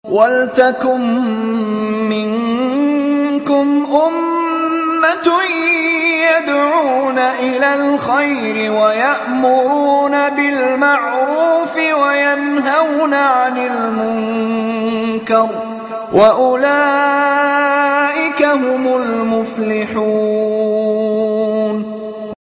وَلْتَكُن مِّنكُمْ أُمَّةٌ يَدْعُونَ إِلَى الْخَيْرِ وَيَأْمُرُونَ بِالْمَعْرُوفِ وَيَنْهَوْنَ عَنِ الْمُنكَرِ ۚ وَأُولَٰئِكَ هُمُ الْمُفْلِحُونَ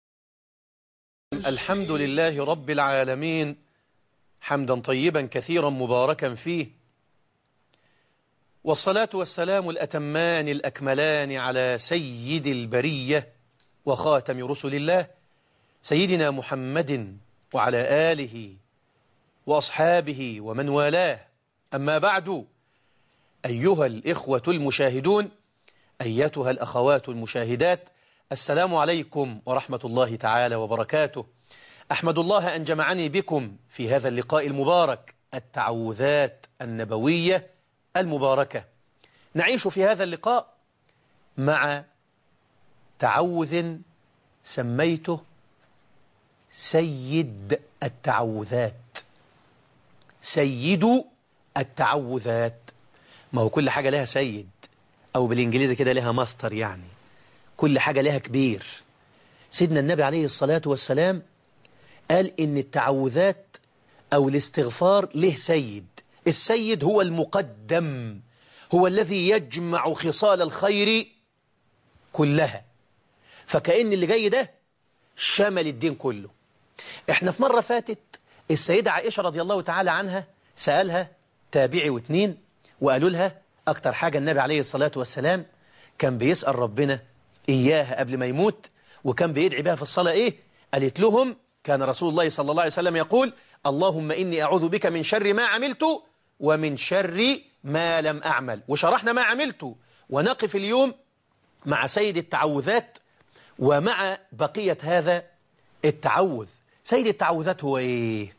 الحمد لله رب العالمين حمدا طيبا كثيرا مباركا فيه والصلاة والسلام الأتمان الأكملان على سيد البرية وخاتم رسل الله سيدنا محمد وعلى آله وأصحابه ومن والاه أما بعد أيها الإخوة المشاهدون أيتها الأخوات المشاهدات السلام عليكم ورحمة الله تعالى وبركاته أحمد الله أن جمعني بكم في هذا اللقاء المبارك التعوذات النبوية المباركة نعيش في هذا اللقاء مع تعوذ سميته سيد التعوذات سيد التعوذات ما هو كل حاجة لها سيد أو بالإنجليزي كده لها ماستر يعني كل حاجة لها كبير سيدنا النبي عليه الصلاة والسلام قال إن التعوذات أو الاستغفار له سيد السيد هو المقدم هو الذي يجمع خصال الخير كلها فكأن اللي جاي ده شمل الدين كله احنا في مرة فاتت السيدة عائشة رضي الله تعالى عنها سألها تابعي واتنين وقالوا لها أكتر حاجة النبي عليه الصلاة والسلام كان بيسأل ربنا إياها قبل ما يموت وكان بيدعي بها في الصلاة إيه قالت لهم كان رسول الله صلى الله عليه وسلم يقول اللهم إني أعوذ بك من شر ما عملت ومن شر ما لم أعمل وشرحنا ما عملت ونقف اليوم مع سيد التعوذات ومع بقية هذا التعوذ سيد التعوذات هو إيه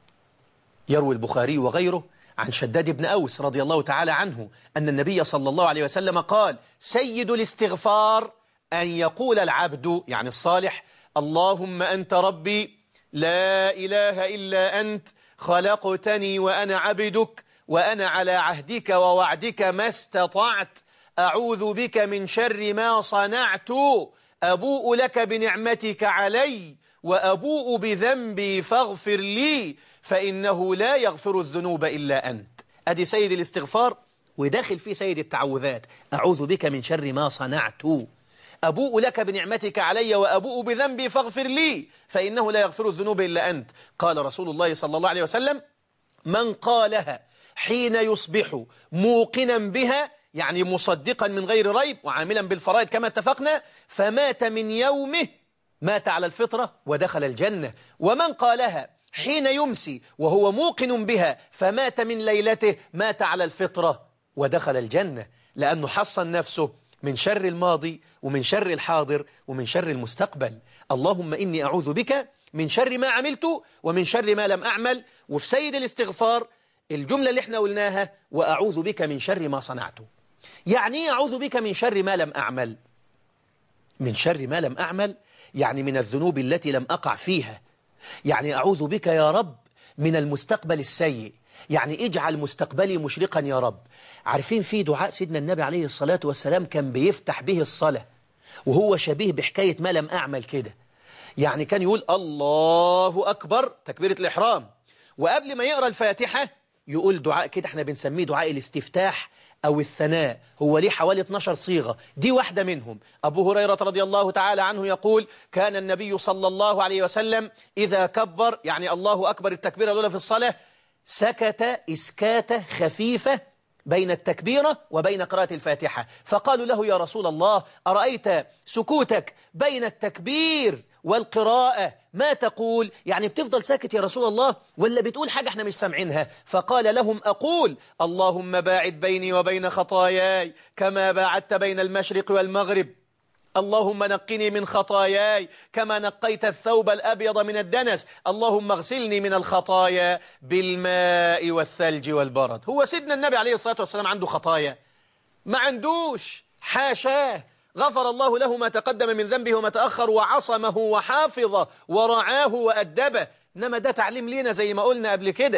يروي البخاري وغيره عن شداد بن أوس رضي الله تعالى عنه أن النبي صلى الله عليه وسلم قال سيد الاستغفار أن يقول العبد يعني الصالح اللهم أنت ربي لا إله إلا أنت خلقتني وأنا عبدك وأنا على عهدك ووعدك ما استطعت أعوذ بك من شر ما صنعت أبوء لك بنعمتك علي وأبوء بذنبي فاغفر لي فإنه لا يغفر الذنوب إلا أنت أدي سيد الاستغفار وداخل فيه سيد التعوذات أعوذ بك من شر ما صنعت أبوء لك بنعمتك علي وأبوء بذنبي فاغفر لي فإنه لا يغفر الذنوب إلا أنت قال رسول الله صلى الله عليه وسلم من قالها حين يصبح موقنا بها يعني مصدقا من غير ريب وعاملا بالفرائض كما اتفقنا فمات من يومه مات على الفطرة ودخل الجنة ومن قالها حين يمسي وهو موقن بها فمات من ليلته مات على الفطرة ودخل الجنة لأنه حصن نفسه من شر الماضي ومن شر الحاضر ومن شر المستقبل اللهم إني أعوذ بك من شر ما عملت ومن شر ما لم أعمل وفي سيد الاستغفار الجملة اللي احنا قلناها وأعوذ بك من شر ما صنعت يعني أعوذ بك من شر ما لم أعمل من شر ما لم أعمل يعني من الذنوب التي لم أقع فيها يعني أعوذ بك يا رب من المستقبل السيء يعني اجعل مستقبلي مشرقا يا رب عارفين في دعاء سيدنا النبي عليه الصلاة والسلام كان بيفتح به الصلاة وهو شبيه بحكاية ما لم أعمل كده يعني كان يقول الله أكبر تكبيرة الإحرام وقبل ما يقرأ الفاتحة يقول دعاء كده احنا بنسميه دعاء الاستفتاح أو الثناء هو ليه حوالي 12 صيغة دي واحدة منهم أبو هريرة رضي الله تعالى عنه يقول كان النبي صلى الله عليه وسلم إذا كبر يعني الله أكبر التكبيرة الأولى في الصلاة سكت إسكاتة خفيفة بين التكبيرة وبين قراءة الفاتحة فقالوا له يا رسول الله أرأيت سكوتك بين التكبير والقراءة ما تقول يعني بتفضل ساكت يا رسول الله ولا بتقول حاجة احنا مش سامعينها فقال لهم أقول اللهم باعد بيني وبين خطاياي كما باعدت بين المشرق والمغرب اللهم نقني من خطاياي كما نقيت الثوب الأبيض من الدنس اللهم اغسلني من الخطايا بالماء والثلج والبرد هو سيدنا النبي عليه الصلاة والسلام عنده خطايا ما عندوش حاشاه غفر الله له ما تقدم من ذنبه وما تأخر وعصمه وحافظه ورعاه وأدبه إنما ده تعليم لينا زي ما قلنا قبل كده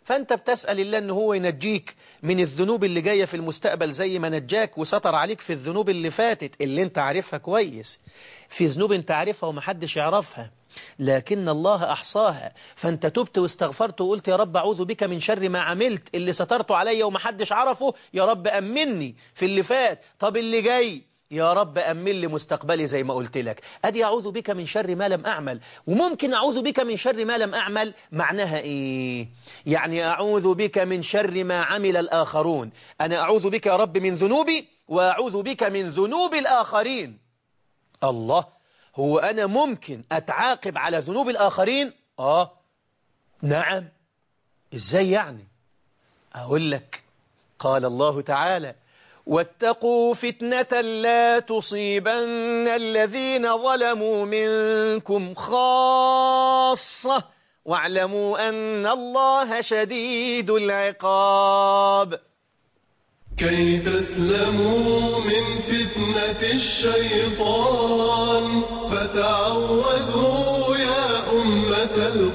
فأنت بتسأل الله أن هو ينجيك من الذنوب اللي جاية في المستقبل زي ما نجاك وستر عليك في الذنوب اللي فاتت اللي انت عارفها كويس في ذنوب انت عارفها ومحدش يعرفها لكن الله أحصاها فأنت تبت واستغفرت وقلت يا رب أعوذ بك من شر ما عملت اللي سترته علي ومحدش عرفه يا رب أمني في اللي فات طب اللي جاي يا رب أمن لي مستقبلي زي ما قلت لك أدي أعوذ بك من شر ما لم أعمل وممكن أعوذ بك من شر ما لم أعمل معناها إيه يعني أعوذ بك من شر ما عمل الآخرون أنا أعوذ بك يا رب من ذنوبي وأعوذ بك من ذنوب الآخرين الله هو أنا ممكن أتعاقب على ذنوب الآخرين آه نعم إزاي يعني أقول لك قال الله تعالى واتقوا فتنة لا تصيبن الذين ظلموا منكم خاصة واعلموا أن الله شديد العقاب كي تسلموا من فتنة الشيطان فتعوذوا يا أمة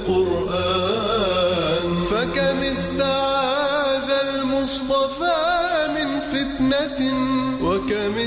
القرآن فكم استعاذ المصطفى من فتنة وكم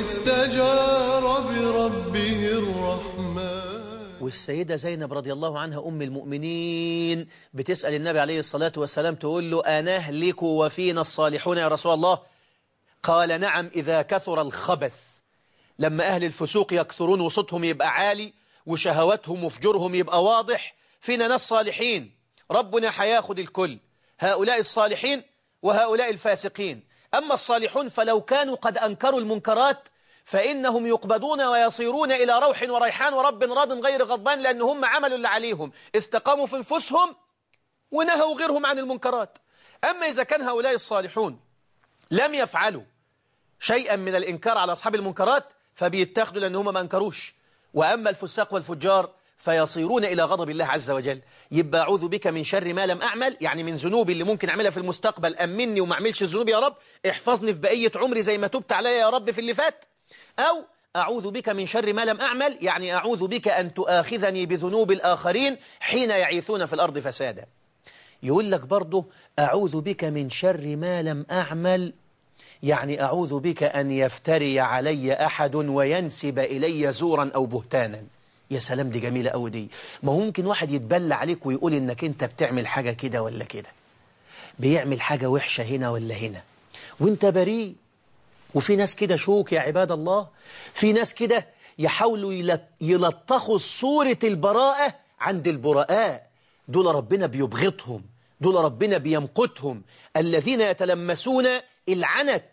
استجار بربه الرحمن والسيدة زينب رضي الله عنها أم المؤمنين بتسأل النبي عليه الصلاة والسلام تقول له أنهلك وفينا الصالحون يا رسول الله قال نعم إذا كثر الخبث لما أهل الفسوق يكثرون وصوتهم يبقى عالي وشهواتهم وفجرهم يبقى واضح فينا ناس صالحين ربنا هياخد الكل هؤلاء الصالحين وهؤلاء الفاسقين أما الصالحون فلو كانوا قد أنكروا المنكرات فإنهم يقبضون ويصيرون إلى روح وريحان ورب راض غير غضبان لأن هم عملوا اللي عليهم استقاموا في نفوسهم ونهوا غيرهم عن المنكرات أما إذا كان هؤلاء الصالحون لم يفعلوا شيئا من الإنكار على أصحاب المنكرات فبيتاخدوا لأن هم ما أنكروش وأما الفساق والفجار فيصيرون إلى غضب الله عز وجل يبقى أعوذ بك من شر ما لم أعمل يعني من ذنوبي اللي ممكن أعملها في المستقبل أمني وما أعملش الذنوب يا رب احفظني في بقية عمري زي ما تبت عليا يا رب في اللي فات أو أعوذ بك من شر ما لم أعمل يعني أعوذ بك أن تؤاخذني بذنوب الآخرين حين يعيثون في الأرض فسادا يقول لك برضه أعوذ بك من شر ما لم أعمل يعني أعوذ بك أن يفتري علي أحد وينسب إلي زورا أو بهتانا يا سلام دي جميلة أوي دي ما هو ممكن واحد يتبلى عليك ويقول إنك أنت بتعمل حاجة كده ولا كده بيعمل حاجة وحشة هنا ولا هنا وانت بريء وفي ناس كده شوك يا عباد الله في ناس كده يحاولوا يلت- يلطخوا صورة البراءة عند البراء دول ربنا بيبغضهم دول ربنا بيمقتهم الذين يتلمسون العنت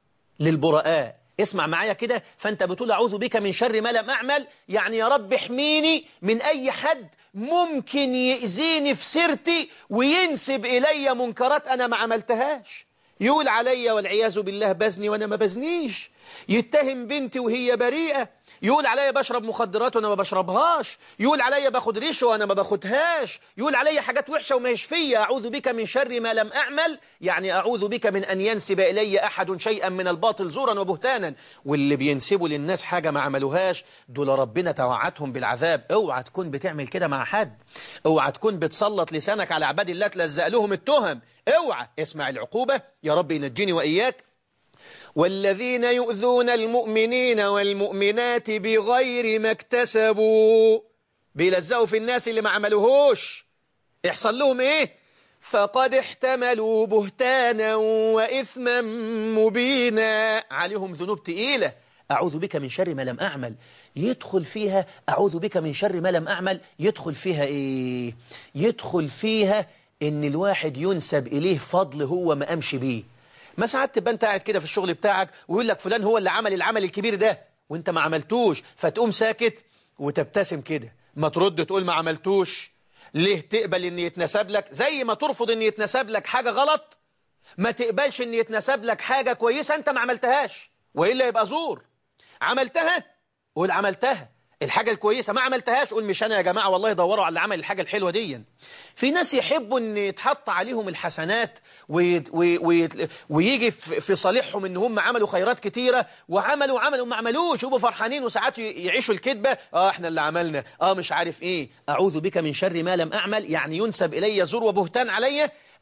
للبراء اسمع معايا كده فانت بتقول اعوذ بك من شر ما لم اعمل يعني يا رب احميني من اي حد ممكن يأذيني في سيرتي وينسب الي منكرات انا ما عملتهاش يقول علي والعياذ بالله بزني وانا ما بزنيش يتهم بنتي وهي بريئة يقول عليا بشرب مخدرات وانا ما بشربهاش يقول عليا باخد ريش وانا ما باخدهاش يقول عليا حاجات وحشة وما هيش فيا اعوذ بك من شر ما لم اعمل يعني اعوذ بك من ان ينسب الي احد شيئا من الباطل زورا وبهتانا واللي بينسبوا للناس حاجة ما عملوهاش دول ربنا توعدهم بالعذاب اوعى تكون بتعمل كده مع حد اوعى تكون بتسلط لسانك على عباد الله تلزق لهم التهم اوعى اسمع العقوبة يا رب ينجيني واياك والذين يؤذون المؤمنين والمؤمنات بغير ما اكتسبوا بيلزقوا في الناس اللي ما عملوهوش يحصل لهم ايه فقد احتملوا بهتانا وإثما مبينا عليهم ذنوب تقيلة أعوذ بك من شر ما لم أعمل يدخل فيها أعوذ بك من شر ما لم أعمل يدخل فيها إيه يدخل فيها إن الواحد ينسب إليه فضل هو ما قامش بيه ما ساعات تبقى انت قاعد كده في الشغل بتاعك ويقول لك فلان هو اللي عمل العمل الكبير ده وانت ما عملتوش فتقوم ساكت وتبتسم كده ما ترد تقول ما عملتوش ليه تقبل ان يتنسب لك زي ما ترفض ان يتنسب لك حاجة غلط ما تقبلش ان يتنسب لك حاجة كويسة انت ما عملتهاش وإلا يبقى زور عملتها قول عملتها الحاجة الكويسة ما عملتهاش قول مش أنا يا جماعة والله دوروا على عمل الحاجة الحلوة دي في ناس يحبوا أن يتحط عليهم الحسنات ويت وي ويت ويجي في في صالحهم أن هم عملوا خيرات كتيرة وعملوا عملوا ما عملوش يبقوا فرحانين وساعات ي- يعيشوا الكذبة آه إحنا اللي عملنا آه مش عارف إيه أعوذ بك من شر ما لم أعمل يعني ينسب إلي زور وبهتان علي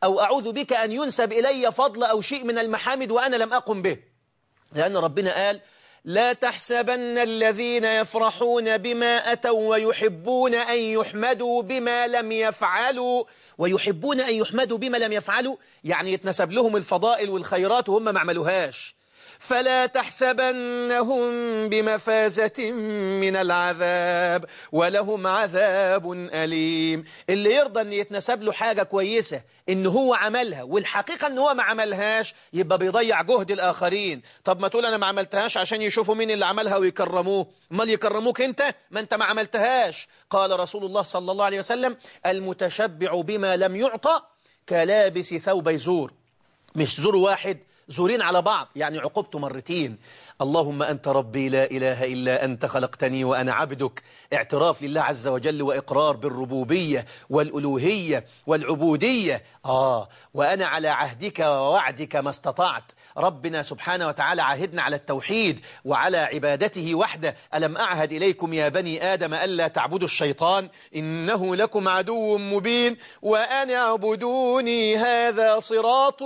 أو أعوذ بك أن ينسب إلي فضل أو شيء من المحامد وأنا لم أقم به لأن ربنا قال لا تحسبن الذين يفرحون بما أتوا ويحبون أن يحمدوا بما لم يفعلوا ويحبون أن يحمدوا بما لم يفعلوا يعني يتنسب لهم الفضائل والخيرات وهم ما عملوهاش فلا تحسبنهم بمفازة من العذاب ولهم عذاب أليم اللي يرضى أن يتنسب له حاجة كويسة إن هو عملها والحقيقة أن هو ما عملهاش يبقى بيضيع جهد الآخرين طب ما تقول أنا ما عملتهاش عشان يشوفوا مين اللي عملها ويكرموه ما يكرموك أنت ما أنت ما عملتهاش قال رسول الله صلى الله عليه وسلم المتشبع بما لم يعطى كلابس ثوب يزور مش زور واحد زورين على بعض يعني عقبت مرتين اللهم أنت ربي لا إله إلا أنت خلقتني وأنا عبدك اعتراف لله عز وجل وإقرار بالربوبية والألوهية والعبودية آه وأنا على عهدك ووعدك ما استطعت ربنا سبحانه وتعالى عهدنا على التوحيد وعلى عبادته وحده ألم أعهد إليكم يا بني آدم ألا تعبدوا الشيطان إنه لكم عدو مبين وأن اعبدوني هذا صراط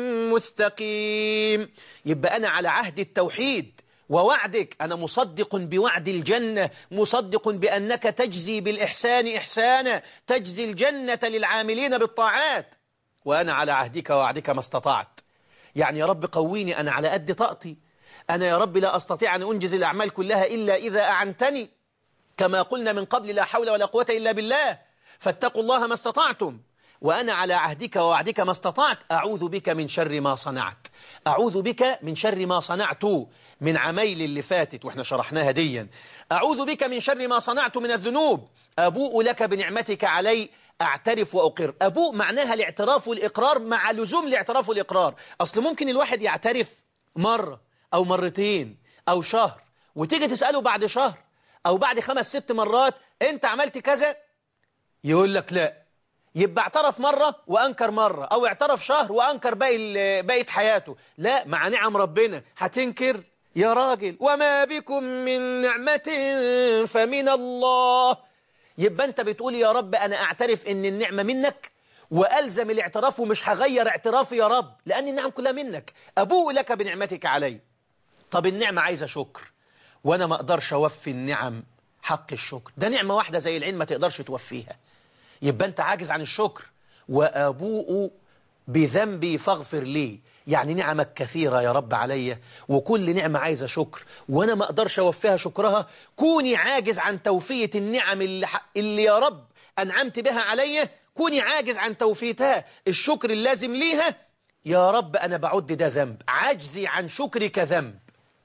مستقيم يبقى أنا على عهد التوحيد ووعدك أنا مصدق بوعد الجنة مصدق بأنك تجزي بالإحسان إحسانا تجزي الجنة للعاملين بالطاعات وأنا على عهدك ووعدك ما استطعت يعني يا رب قويني أنا على قد طاقتي أنا يا رب لا أستطيع أن أنجز الأعمال كلها إلا إذا أعنتني كما قلنا من قبل لا حول ولا قوة إلا بالله فاتقوا الله ما استطعتم وأنا على عهدك ووعدك ما استطعت أعوذ بك من شر ما صنعت أعوذ بك من شر ما صنعت من عميل اللي فاتت وإحنا شرحناها ديا أعوذ بك من شر ما صنعت من الذنوب أبوء لك بنعمتك علي أعترف وأقر أبوء معناها الاعتراف والإقرار مع لزوم الاعتراف والإقرار أصل ممكن الواحد يعترف مرة أو مرتين أو شهر وتيجي تسأله بعد شهر أو بعد خمس ست مرات أنت عملت كذا يقول لك لا يبقى اعترف مرة وأنكر مرة أو اعترف شهر وأنكر باقي بقية حياته لا مع نعم ربنا هتنكر يا راجل وما بكم من نعمة فمن الله يبقى أنت بتقول يا رب أنا أعترف إن النعمة منك وألزم الاعتراف ومش هغير اعترافي يا رب لأن النعم كلها منك أبوء لك بنعمتك علي طب النعمة عايزة شكر وأنا ما أقدرش أوفي النعم حق الشكر ده نعمة واحدة زي العين ما تقدرش توفيها يبقى أنت عاجز عن الشكر وأبوء بذنبي فاغفر لي يعني نعمك كثيرة يا رب عليا وكل نعمة عايزة شكر وأنا ما أقدرش أوفيها شكرها كوني عاجز عن توفية النعم اللي, اللي يا رب أنعمت بها عليا كوني عاجز عن توفيتها الشكر اللازم ليها يا رب أنا بعد ده ذنب عجزي عن شكرك ذنب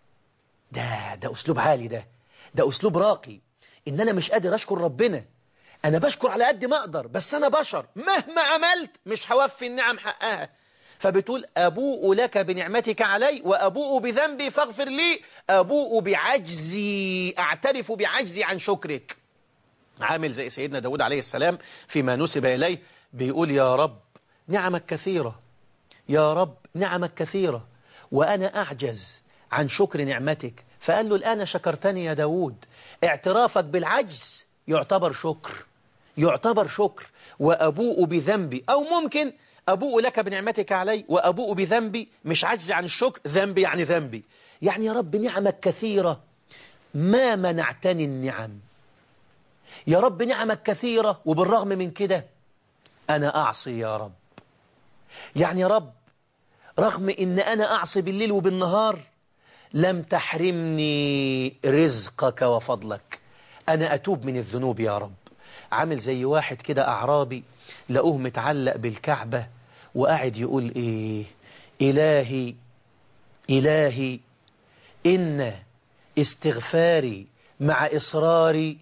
ده ده أسلوب عالي ده ده أسلوب راقي إن أنا مش قادر أشكر ربنا أنا بشكر على قد ما أقدر بس أنا بشر مهما عملت مش هوفي النعم حقها فبتقول أبوء لك بنعمتك علي وأبوء بذنبي فاغفر لي أبوء بعجزي أعترف بعجزي عن شكرك عامل زي سيدنا داود عليه السلام فيما نسب إليه بيقول يا رب نعمك كثيرة يا رب نعمك كثيرة وأنا أعجز عن شكر نعمتك فقال له الآن شكرتني يا داود اعترافك بالعجز يعتبر شكر يعتبر شكر وأبوء بذنبي أو ممكن أبوء لك بنعمتك علي وأبوء بذنبي مش عجز عن الشكر ذنبي يعني ذنبي يعني يا رب نعمك كثيرة ما منعتني النعم يا رب نعمك كثيرة وبالرغم من كده أنا أعصي يا رب يعني يا رب رغم إن أنا أعصي بالليل وبالنهار لم تحرمني رزقك وفضلك أنا أتوب من الذنوب يا رب عامل زي واحد كده أعرابي لقوه متعلق بالكعبة وقاعد يقول إيه إلهي إلهي إن استغفاري مع إصراري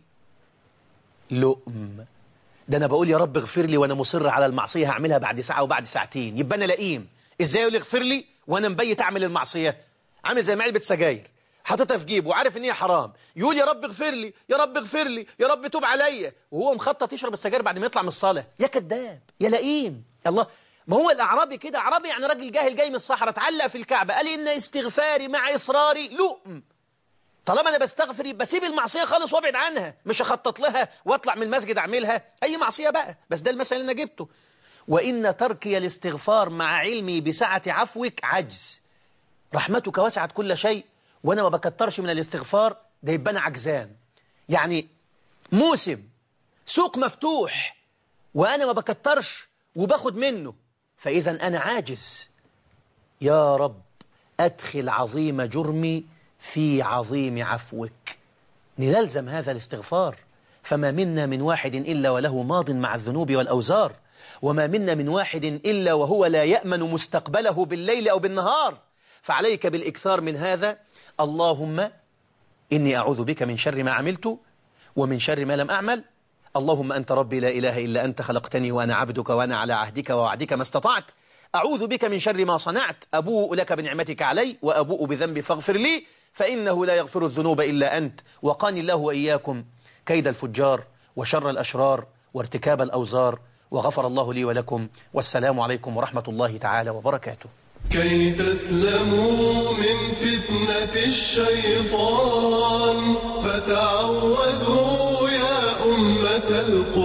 لؤم ده أنا بقول يا رب اغفر لي وأنا مصر على المعصية هعملها بعد ساعة وبعد ساعتين يبقى أنا لئيم إزاي يقول اغفر لي وأنا مبيت أعمل المعصية عامل زي ما علبة سجاير حاططها في جيبه وعارف ان هي حرام يقول يا رب اغفر لي يا رب اغفر لي يا رب توب عليا وهو مخطط يشرب السجاير بعد ما يطلع من الصلاه يا كذاب يا لئيم الله ما هو الاعرابي كده اعرابي يعني راجل جاهل جاي من الصحراء اتعلق في الكعبه قال ان استغفاري مع اصراري لؤم طالما انا بستغفر يبقى سيب المعصيه خالص وابعد عنها مش اخطط لها واطلع من المسجد اعملها اي معصيه بقى بس ده المثل اللي انا جبته وإن تركي الاستغفار مع علمي بسعة عفوك عجز رحمتك وسعت كل شيء وأنا ما بكترش من الاستغفار ده يبقى أنا عجزان يعني موسم سوق مفتوح وأنا ما بكترش وباخد منه فإذا أنا عاجز يا رب أدخل عظيم جرمي في عظيم عفوك نلزم هذا الاستغفار فما منا من واحد إلا وله ماض مع الذنوب والأوزار وما منا من واحد إلا وهو لا يأمن مستقبله بالليل أو بالنهار فعليك بالإكثار من هذا اللهم إني أعوذ بك من شر ما عملت ومن شر ما لم أعمل اللهم أنت ربي لا إله إلا أنت خلقتني وأنا عبدك وأنا على عهدك ووعدك ما استطعت أعوذ بك من شر ما صنعت أبوء لك بنعمتك علي وأبوء بذنبي فاغفر لي فإنه لا يغفر الذنوب إلا أنت وقاني الله وإياكم كيد الفجار وشر الأشرار وارتكاب الأوزار وغفر الله لي ولكم والسلام عليكم ورحمة الله تعالى وبركاته كي تسلموا من فتنة الشيطان فتعوذوا يا أمة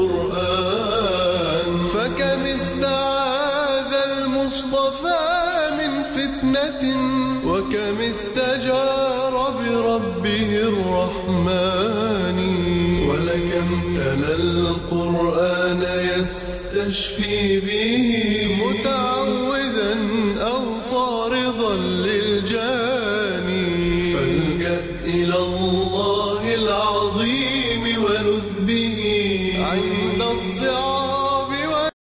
القرآن فكم استعاذ المصطفى من فتنة وكم استجار بربه الرحمن ولكم تلا القرآن يستشفي به متعوذا أو طارضا